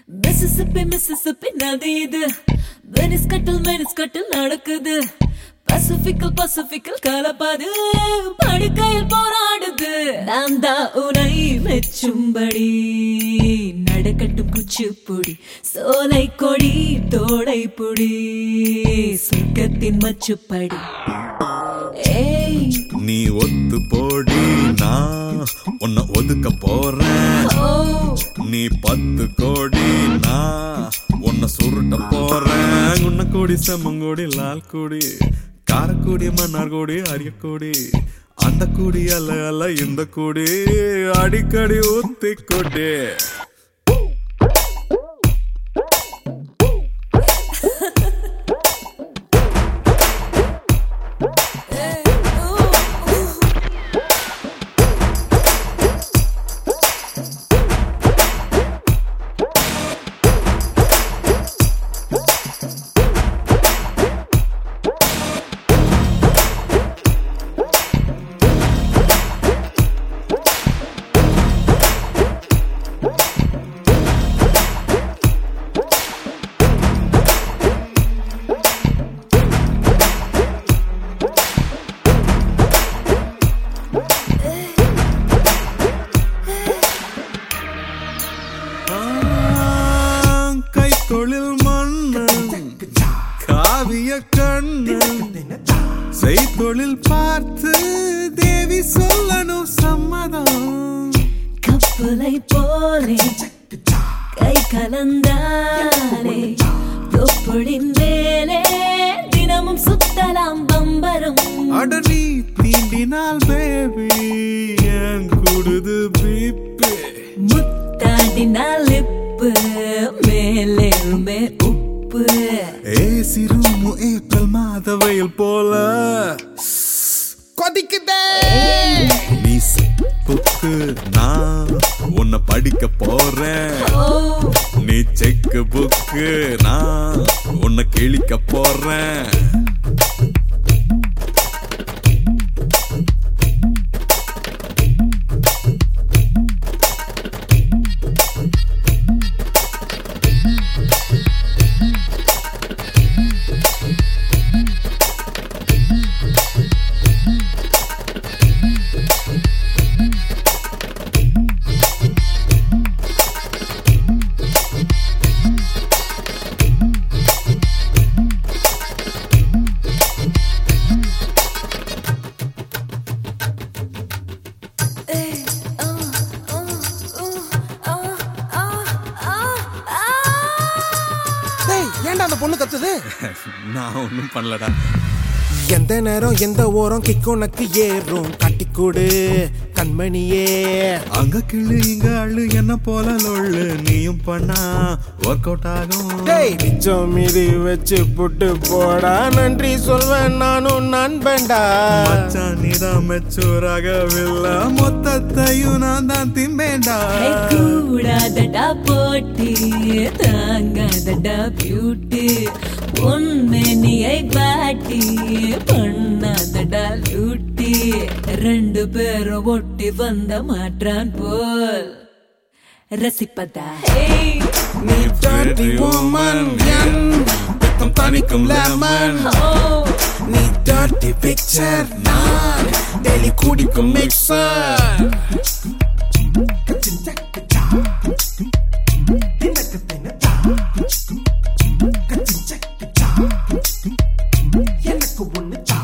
Mississippi Mississippi நதி இது Venice கட்டில் வெனிஸ் கட்டில் நடக்குது பசிபிக்கல் பசிபிக்கல் கலப்பாது படுக்கையில் போராடுது நான் தான் உனை மெச்சும்படி நடக்கட்டும் குச்சிப்புடி சோலை கொடி தோடை புடி சொர்க்கத்தின் மச்சுப்படி ஏய் நீ ஒத்து போடி நான் உன்னை ஒதுக்க போறேன் ஓ நீ பத்து கோடி நான் உன்னை சுருட்ட போறேன் உன்ன கோடி செம்மங்கோடி லால் கோடி காரக்கோடி மன்னார்கோடி அரியக்கோடி அந்த கூடி அல்ல அல்ல இந்த கூடி அடிக்கடி ஊத்தி கொடி கை தொழில் மன்னன் காவிய கண்ணன் செய்தொழில் பார்த்து தேவி சொல்லணும் சம்மதம் கப்பலை போலே கை கலந்தானே தொப்புளின் மேலே தினமும் சுத்தலாம் பம்பரம் அட நீ தீண்டினால் பேபி ஏன் கூடுது பீப்பே முத்தாடினால் இப்பு மேலேருமே உப்பு ஏ சிறுமு ஏப்ரல் மாத வெயில் போல கொதிக்குதே நீ புக்கு நான் உன்னை படிக்க போறேன் ஓ நீ செக்கு புக்கு நான் உன்னை கிழிக்க போறேன் டேய் ஏன்டா அந்த பொண்ணு கத்துது நான் ஒன்றும் பண்ணலடா எந்த நேரம் எந்த ஓரம் கிக் உனக்கு ஏறும் கட்டிக்கூடு கண்மணியே அங்க கிளு இங்க அள்ளு என்ன போல லொள்ளு நீயும் பண்ணா ஒர்க் அவுட் ஆகும் டேய் மிச்சம் மீதி வச்சு புட்டு போடா நன்றி சொல்வேன் நானும் நண்பன்டா மச்சான் நீதான் மெச்சூராகவில்லை மொத்தத்தையும் நான் தான் திம்பேண்டா ஏய், கூடாதடா போட்டி தாங்காதடா பியூட்டி பொன்மேனியை பாட்டி பண்ணாதடா லூட்டி ரெண்டு பேரும் ஒட்டி வந்த மாற்றான் போல் ரசிப்பதா ஏய், நீ dirty woman என் பித்தம் தணிக்கும் lemon ஓ நீ dirty picture நான் டெய்லி குடிக்கும் mixer எனக்கு ஒண்ணு